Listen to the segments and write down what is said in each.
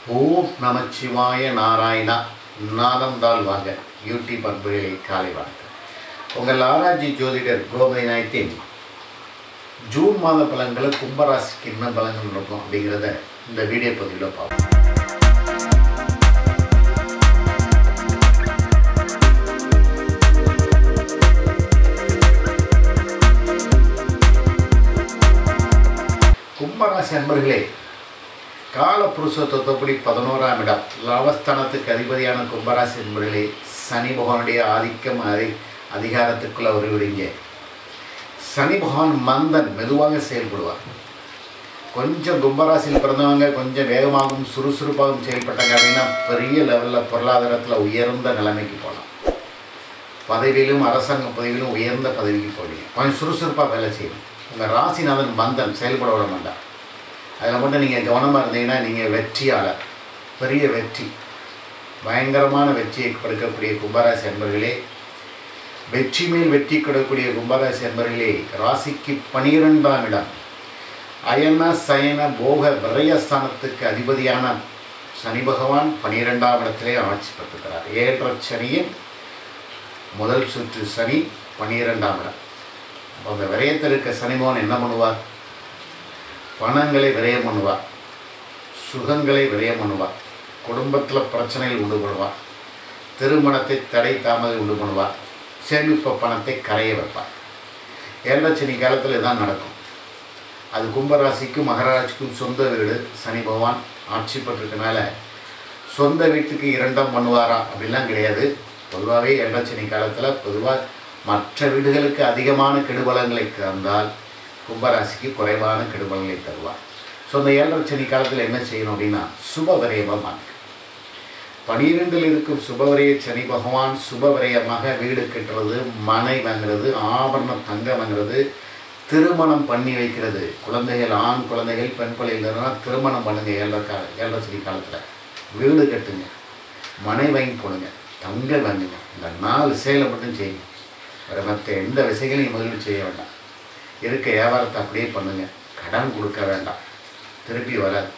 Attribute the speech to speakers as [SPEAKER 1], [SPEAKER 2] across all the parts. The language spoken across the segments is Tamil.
[SPEAKER 1] ஓம் நமச்சிவாய நாராயணா நாதந்தாள் வாங்க யூடியூப் அன்புகளை காலை வணக்கம் உங்கள் ஆராய்ச்சி ஜோதிடர் கோதை நாயத்தின் ஜூன் மாத பலன்களை கும்பராசிக்கு என்ன பலன்கள் இருக்கும் அப்படிங்கிறத இந்த வீடியோ பதிவில் பார்ப்போம் கும்பராசி அன்பர்களே கால புருஷத்துவப்படி பதினோராம் இடம் லாபஸ்தானத்துக்கு அதிபதியான கும்பராசி என்பர்களே சனி பகவானுடைய ஆதிக்கம் அதி அதிகாரத்துக்குள்ள வருவீங்க சனி பகவான் மந்தன் மெதுவாக செயல்படுவார் கொஞ்சம் கும்பராசியில் பிறந்தவங்க கொஞ்சம் வேகமாகவும் சுறுசுறுப்பாகவும் செயல்பட்டாங்க அப்படின்னா பெரிய லெவலில் பொருளாதாரத்தில் உயர்ந்த நிலைமைக்கு போகலாம் பதவியிலும் அரசாங்க பதவியிலும் உயர்ந்த பதவிக்கு போவீங்க கொஞ்சம் சுறுசுறுப்பாக வேலை செய்யணும் உங்கள் ராசிநாதன் மந்தன் செயல்பட விட மாட்டார் அதில் மட்டும் நீங்கள் கவனமாக இருந்தீங்கன்னா நீங்கள் வெற்றியாளர் பெரிய வெற்றி பயங்கரமான வெற்றியை கொடுக்கக்கூடிய கும்பராசி அன்பர்களே வெற்றி மேல் வெற்றி கொடுக்கக்கூடிய கும்பராசி அன்பர்களே ராசிக்கு பனிரெண்டாம் இடம் அயன சயன போக விரயஸ்தானத்துக்கு அதிபதியான சனி பகவான் பனிரெண்டாம் இடத்திலே ஆட்சி பெற்றுக்கிறார் ஏழரை சனியின் முதல் சுற்று சனி பனிரெண்டாம் இடம் அப்போ அந்த விரயத்தில் இருக்க சனி பகவான் என்ன பண்ணுவார் பணங்களை விரயம் பண்ணுவார் சுகங்களை விரயம் பண்ணுவார் குடும்பத்தில் பிரச்சனைகள் உண்டு பண்ணுவார் திருமணத்தை தடை தாமதம் உண்டு பண்ணுவார் சேமிப்பு பணத்தை கரைய வைப்பார் ஏழச்சனி காலத்தில் இதான் நடக்கும் அது கும்பராசிக்கும் மகராசிக்கும் சொந்த வீடு சனி பகவான் ஆட்சி பெற்றிருக்கனால சொந்த வீட்டுக்கு இரண்டாம் பண்ணுவாரா அப்படிலாம் கிடையாது பொதுவாகவே ஏழச்சனி காலத்தில் பொதுவாக மற்ற வீடுகளுக்கு அதிகமான கெடுபலங்களை தந்தால் கும்பராசிக்கு குறைவான கெடுபலங்களை தருவார் ஸோ அந்த ஏழரை சனி காலத்தில் என்ன செய்யணும் அப்படின்னா சுபவிரயமாக மாற்று பனிரெண்டில் இருக்கும் சுபவிரய சனி பகவான் சுபவிரயமாக வீடு கட்டுறது மனை வாங்குறது ஆபரண தங்கம் வாங்குறது திருமணம் பண்ணி வைக்கிறது குழந்தைகள் ஆண் குழந்தைகள் பெண் குழந்தைகள் திருமணம் பண்ணுங்க ஏழரை கால ஏழரை சனி காலத்தில் வீடு கட்டுங்க மனை வாங்கி போடுங்க தங்க வாங்குங்க இந்த நாலு செயலை மட்டும் செய்யுங்க வேறு மற்ற எந்த விஷயங்களையும் முதலீடு செய்ய வேண்டாம் இருக்க வியாபாரத்தை அப்படியே பண்ணுங்கள் கடன் கொடுக்க வேண்டாம் திருப்பி வராது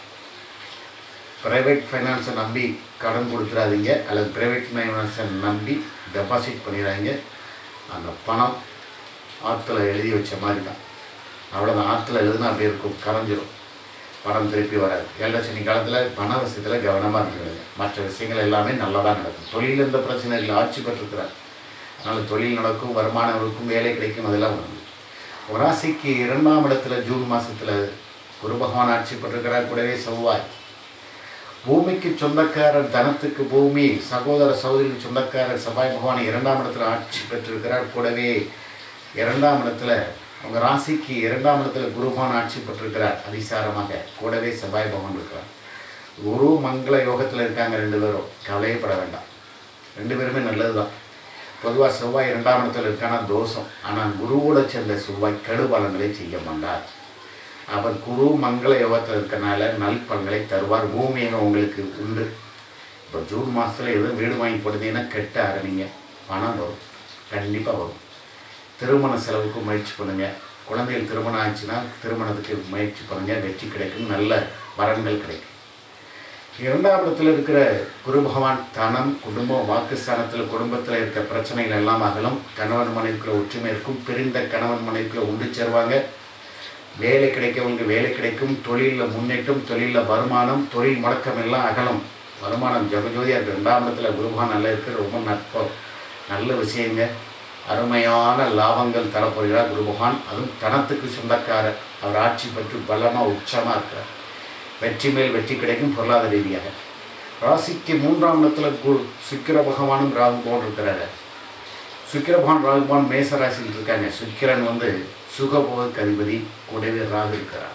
[SPEAKER 1] ப்ரைவேட் ஃபைனான்ஸை நம்பி கடன் கொடுத்துடாதீங்க அல்லது ப்ரைவேட் ஃபைனான்ஸை நம்பி டெபாசிட் பண்ணிடாதீங்க அந்த பணம் ஆற்றுல எழுதி வச்ச மாதிரி தான் அவ்வளோதான் ஆற்றுல எழுதுனா அப்படி இருக்கும் கரைஞ்சிரும் பணம் திருப்பி வராது ஏழரை சனி காலத்தில் பண விஷயத்தில் கவனமாக இருந்துடுங்க மற்ற விஷயங்கள் எல்லாமே நல்லா தான் நடக்கும் தொழில் எந்த பிரச்சனை இல்லை ஆட்சி பெற்றிருக்கிறார் அதனால் தொழில் நடக்கும் வருமானம் இருக்கும் வேலை கிடைக்கும் அதெல்லாம் வரும் ராசிக்கு இரண்டாம் இடத்துல ஜூன் மாதத்தில் குரு பகவான் ஆட்சி பெற்றிருக்கிறார் கூடவே செவ்வாய் பூமிக்கு சொந்தக்காரர் தனத்துக்கு பூமி சகோதர சகோதரிக்கு சொந்தக்காரர் செவ்வாய் பகவான் இரண்டாம் இடத்துல ஆட்சி பெற்றிருக்கிறார் கூடவே இரண்டாம் இடத்துல அவங்க ராசிக்கு இரண்டாம் இடத்துல குரு பகவான் ஆட்சி பெற்றிருக்கிறார் அதிசாரமாக கூடவே செவ்வாய் பகவான் இருக்கிறார் குரு மங்கள யோகத்தில் இருக்காங்க ரெண்டு பேரும் கவலையப்பட வேண்டாம் ரெண்டு பேருமே நல்லது தான் பொதுவாக செவ்வாய் இரண்டாம் இடத்துல இருக்கான தோஷம் ஆனால் குருவோட சேர்ந்த செவ்வாய் கெடுபலங்களை செய்ய மாட்டார் அவர் குரு மங்கள யோகத்தில் இருக்கனால நல் பலன்களை தருவார் பூமியாக உங்களுக்கு உண்டு இப்போ ஜூன் மாதத்தில் எதுவும் வீடு வாங்கி போடுறீங்கன்னா கெட்ட ஆரம்பிங்க பணம் வரும் கண்டிப்பாக வரும் திருமண செலவுக்கு முயற்சி பண்ணுங்கள் குழந்தைகள் திருமணம் ஆச்சுன்னா திருமணத்துக்கு முயற்சி பண்ணுங்கள் வெற்றி கிடைக்கும் நல்ல வரன்கள் கிடைக்கும் இரண்டாம் இடத்துல இருக்கிற குரு பகவான் தனம் குடும்பம் வாக்குஸ்தானத்தில் குடும்பத்தில் இருக்க பிரச்சனைகள் எல்லாம் அகலும் கணவன் மனைவிக்குள்ள ஒற்றுமை இருக்கும் பிரிந்த கணவன் மனைவிக்குள்ள உண்டு சேருவாங்க வேலை கிடைக்கவங்களுக்கு வேலை கிடைக்கும் தொழிலில் முன்னேற்றம் தொழிலில் வருமானம் தொழில் முடக்கம் எல்லாம் அகலும் வருமானம் ஜெகஜோதியாக இருக்குது ரெண்டாம் இடத்துல குரு பகவான் நல்லா இருக்குது ரொம்ப நட்பம் நல்ல விஷயங்க அருமையான லாபங்கள் தரப்போகிறார் குரு பகவான் அதுவும் தனத்துக்கு சொந்தக்காரர் அவர் ஆட்சி பெற்று பலமாக உச்சமாக இருக்கிறார் வெற்றி மேல் வெற்றி கிடைக்கும் பொருளாதார ரீதியாக ராசிக்கு மூன்றாம் இடத்துல குரு சுக்கிர பகவானும் ராகு பகவான் இருக்கிறாரு சுக்கிர பகவான் ராகு பகவான் மேச ராசியில் இருக்காங்க சுக்கிரன் வந்து சுகபோகக்கு அதிபதி கூடவே ராகு இருக்கிறார்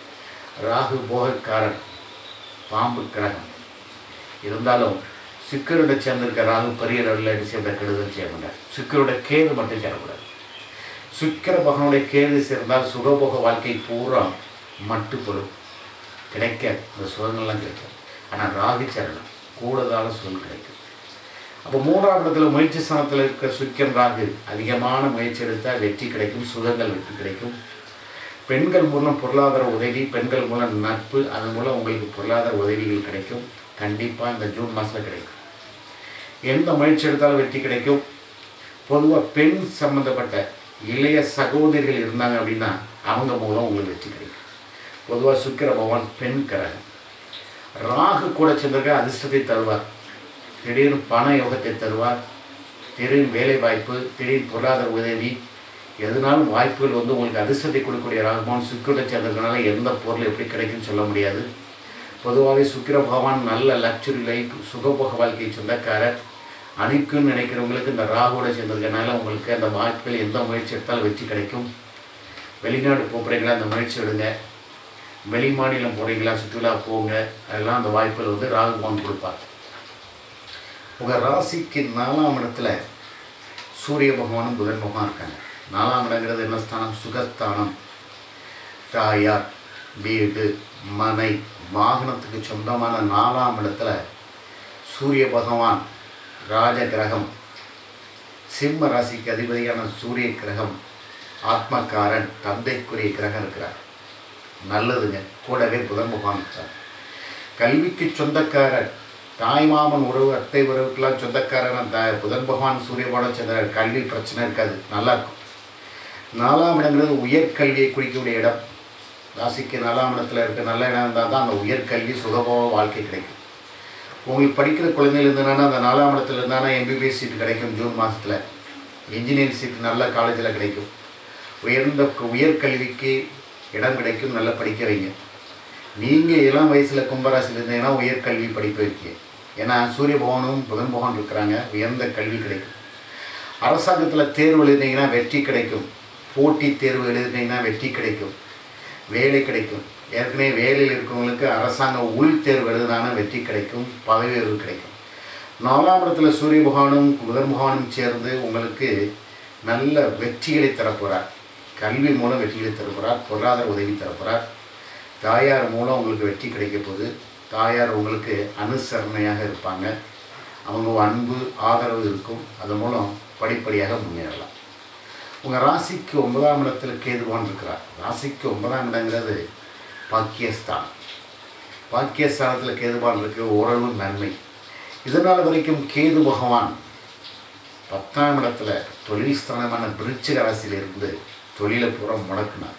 [SPEAKER 1] ராகு போகக்காரன் பாம்பு கிரகம் இருந்தாலும் சுக்கரோட சேர்ந்திருக்க ராகு பெரிய லெவலில் சேர்ந்த கெடுதல் செய்ய மாட்டார் சுக்கரோட கேது மட்டும் சேரக்கூடாது சுக்கிர பகவானுடைய கேது சேர்ந்தால் சுகபோக வாழ்க்கை பூரா மட்டுப்படும் கிடைக்காது அந்த சுகங்கள்லாம் கிடைக்காது ஆனால் ராகு சரணம் கூடுதலான சுகம் கிடைக்கும் அப்போ மூன்றாம் இடத்துல முயற்சி ஸ்தானத்தில் இருக்க சுக்கிரன் ராகு அதிகமான முயற்சி எடுத்தால் வெற்றி கிடைக்கும் சுகங்கள் வெற்றி கிடைக்கும் பெண்கள் மூலம் பொருளாதார உதவி பெண்கள் மூலம் நட்பு அதன் மூலம் உங்களுக்கு பொருளாதார உதவிகள் கிடைக்கும் கண்டிப்பாக இந்த ஜூன் மாதத்தில் கிடைக்கும் எந்த முயற்சி எடுத்தாலும் வெற்றி கிடைக்கும் பொதுவாக பெண் சம்பந்தப்பட்ட இளைய சகோதரிகள் இருந்தாங்க அப்படின்னா அவங்க மூலம் உங்களுக்கு வெற்றி கிடைக்கும் பொதுவாக சுக்கிர பகவான் பெண் கிரகம் ராகு கூட சென்றிருக்க அதிர்ஷ்டத்தை தருவார் திடீர்னு பண யோகத்தை தருவார் திடீர்னு வேலை வாய்ப்பு திடீர்னு பொருளாதார உதவி எதுனாலும் வாய்ப்புகள் வந்து உங்களுக்கு அதிர்ஷ்டத்தை கொடுக்கக்கூடிய ராகுமான் சுக்கிரோட சேர்ந்ததுனால எந்த பொருள் எப்படி கிடைக்குன்னு சொல்ல முடியாது பொதுவாகவே சுக்கிர பகவான் நல்ல லக்ஸுரி லைஃப் சுகபோக வாழ்க்கை சொந்தக்காரர் அணிக்குன்னு நினைக்கிறவங்களுக்கு இந்த ராகுவோட சேர்ந்ததுனால உங்களுக்கு அந்த வாய்ப்புகள் எந்த முயற்சி எடுத்தாலும் வெற்றி கிடைக்கும் வெளிநாடு போகிறீங்களா அந்த முயற்சி எடுங்க வெளி மாநிலம் போகிறீங்களா சுற்றுலா போங்க அதெல்லாம் அந்த வாய்ப்புகள் வந்து ராகுமான் கொடுப்பார் உங்கள் ராசிக்கு நாலாம் இடத்துல சூரிய பகவானும் புதன் பகவான் இருக்காங்க நாலாம் இடங்கிறது என்ன ஸ்தானம் சுகஸ்தானம் தாயார் வீடு மனை வாகனத்துக்கு சொந்தமான நாலாம் இடத்துல சூரிய பகவான் ராஜ கிரகம் சிம்ம ராசிக்கு அதிபதியான சூரிய கிரகம் ஆத்மக்காரன் தந்தைக்குரிய கிரகம் இருக்கிறார் நல்லதுங்க கூடவே புதன் பகவான் இருக்கார் கல்விக்கு சொந்தக்காரர் தாய்மாமன் உறவு அத்தை உறவுக்கெல்லாம் சொந்தக்காரன் அந்த புதன் பகவான் சூரிய பகவான் சேர்ந்த கல்வி பிரச்சனை இருக்காது நல்லா இருக்கும் நாலாம் இடங்கிறது உயர்கல்வியை குறிக்கக்கூடிய இடம் ராசிக்கு நாலாம் இடத்துல இருக்க நல்ல இடம் இருந்தால் தான் அந்த உயர்கல்வி சுகபோக வாழ்க்கை கிடைக்கும் உங்களுக்கு படிக்கிற குழந்தைகள் இருந்ததுனா அந்த நாலாம் இடத்துல இருந்தானா எம்பிபிஎஸ் சீட் கிடைக்கும் ஜூன் மாதத்தில் இன்ஜினியரிங் சீட் நல்ல காலேஜில் கிடைக்கும் உயர்ந்த உயர்கல்விக்கு இடம் கிடைக்கும் நல்லா படிக்க வைங்க நீங்கள் இளம் வயசில் கும்பராசியில் இருந்தீங்கன்னா உயர்கல்வி படிப்பு வைக்க ஏன்னா சூரிய பகவானும் புதன் பகவான் இருக்கிறாங்க உயர்ந்த கல்வி கிடைக்கும் அரசாங்கத்தில் தேர்வு எழுதினீங்கன்னா வெற்றி கிடைக்கும் போட்டி தேர்வு எழுதினீங்கன்னா வெற்றி கிடைக்கும் வேலை கிடைக்கும் ஏற்கனவே வேலையில் இருக்கவங்களுக்கு அரசாங்க உள் தேர்வு எழுதினாங்கன்னா வெற்றி கிடைக்கும் பதவி உயர்வு கிடைக்கும் நாலாம் இடத்துல சூரிய பகவானும் புதன் பகவானும் சேர்ந்து உங்களுக்கு நல்ல வெற்றிகளை தரப்போகிறார் கல்வி மூலம் வெற்றிகளை தரப்போகிறார் பொருளாதார உதவி தரப்போகிறார் தாயார் மூலம் உங்களுக்கு வெற்றி கிடைக்க போகுது தாயார் உங்களுக்கு அனுசரணையாக இருப்பாங்க அவங்க அன்பு ஆதரவு இருக்கும் அதன் மூலம் படிப்படியாக முன்னேறலாம் உங்கள் ராசிக்கு ஒன்பதாம் இடத்துல கேதுவான் இருக்கிறார் ராசிக்கு ஒன்பதாம் இடங்கிறது பாக்கியஸ்தானம் பாக்கியஸ்தானத்தில் கேதுவான் இருக்கு ஓரளவு நன்மை இதனால் வரைக்கும் கேது பகவான் பத்தாம் இடத்துல தொழில் ஸ்தானமான விருச்சிக ராசியிலிருந்து தொழிலை பூரா முடக்கினார்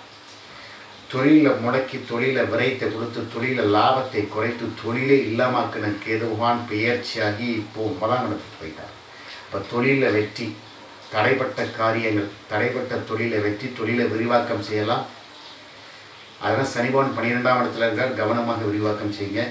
[SPEAKER 1] தொழிலை முடக்கி தொழிலை விரைத்தை கொடுத்து தொழில லாபத்தை குறைத்து தொழிலே இல்லாமாக்கின கேதுவான் பெயர்ச்சியாகி இப்போ ஒன்பதாம் இடத்துக்கு போயிட்டார் இப்போ தொழிலில் வெற்றி தடைப்பட்ட காரியங்கள் தடைப்பட்ட தொழிலை வெற்றி தொழிலை விரிவாக்கம் செய்யலாம் அதனால் சனிபவன் பன்னிரெண்டாம் இடத்துல இருக்கார் கவனமாக விரிவாக்கம் செய்யுங்க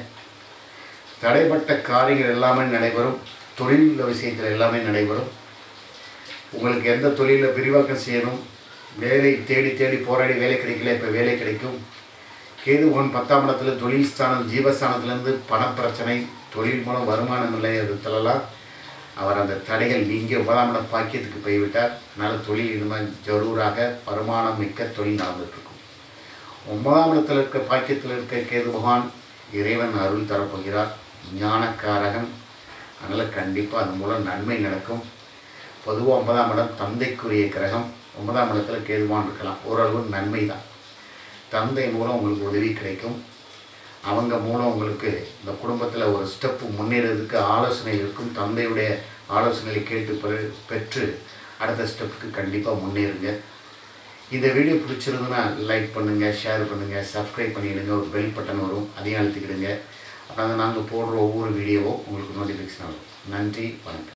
[SPEAKER 1] தடைப்பட்ட காரியங்கள் எல்லாமே நடைபெறும் தொழில் விஷயத்தில் எல்லாமே நடைபெறும் உங்களுக்கு எந்த தொழிலில் விரிவாக்கம் செய்யணும் வேலை தேடி தேடி போராடி வேலை கிடைக்கல இப்போ வேலை கிடைக்கும் கேது ஒன் பத்தாம் இடத்துல தொழில் ஸ்தானம் ஜீவஸ்தானத்துலேருந்து பணப்பிரச்சனை தொழில் மூலம் வருமானம் இல்லை இடத்துலலாம் அவர் அந்த தடைகள் நீங்கி ஒன்பதாம் இடம் பாக்கியத்துக்கு போய்விட்டார் அதனால் தொழில் இனிமேல் ஜரூராக வருமானம் மிக்க தொழில் நடந்துட்டுருக்கும் ஒன்பதாம் இடத்துல இருக்க பாக்கியத்தில் இருக்க கேது பகவான் இறைவன் அருள் தரப்போகிறார் ஞானக்காரகன் அதனால் கண்டிப்பாக அது மூலம் நன்மை நடக்கும் பொதுவாக ஒன்பதாம் இடம் தந்தைக்குரிய கிரகம் ஒன்பதாம் இடத்துல கேதுவான் இருக்கலாம் ஓரளவு நன்மை தான் தந்தை மூலம் உங்களுக்கு உதவி கிடைக்கும் அவங்க மூலம் உங்களுக்கு இந்த குடும்பத்தில் ஒரு ஸ்டெப்பு முன்னேறதுக்கு ஆலோசனை இருக்கும் தந்தையுடைய ஆலோசனைகளை கேட்டு பெ- பெற்று அடுத்த ஸ்டெப்புக்கு கண்டிப்பாக முன்னேறுங்க இந்த வீடியோ பிடிச்சிருந்ததுன்னா லைக் பண்ணுங்கள் ஷேர் பண்ணுங்கள் சப்ஸ்கிரைப் பண்ணிடுங்க ஒரு பெல் பட்டன் வரும் அதையும் அழுத்திக்கிடுங்க அப்போ நாங்கள் போடுற ஒவ்வொரு வீடியோவும் உங்களுக்கு நோட்டிஃபிகேஷன் வரும் நன்றி வணக்கம்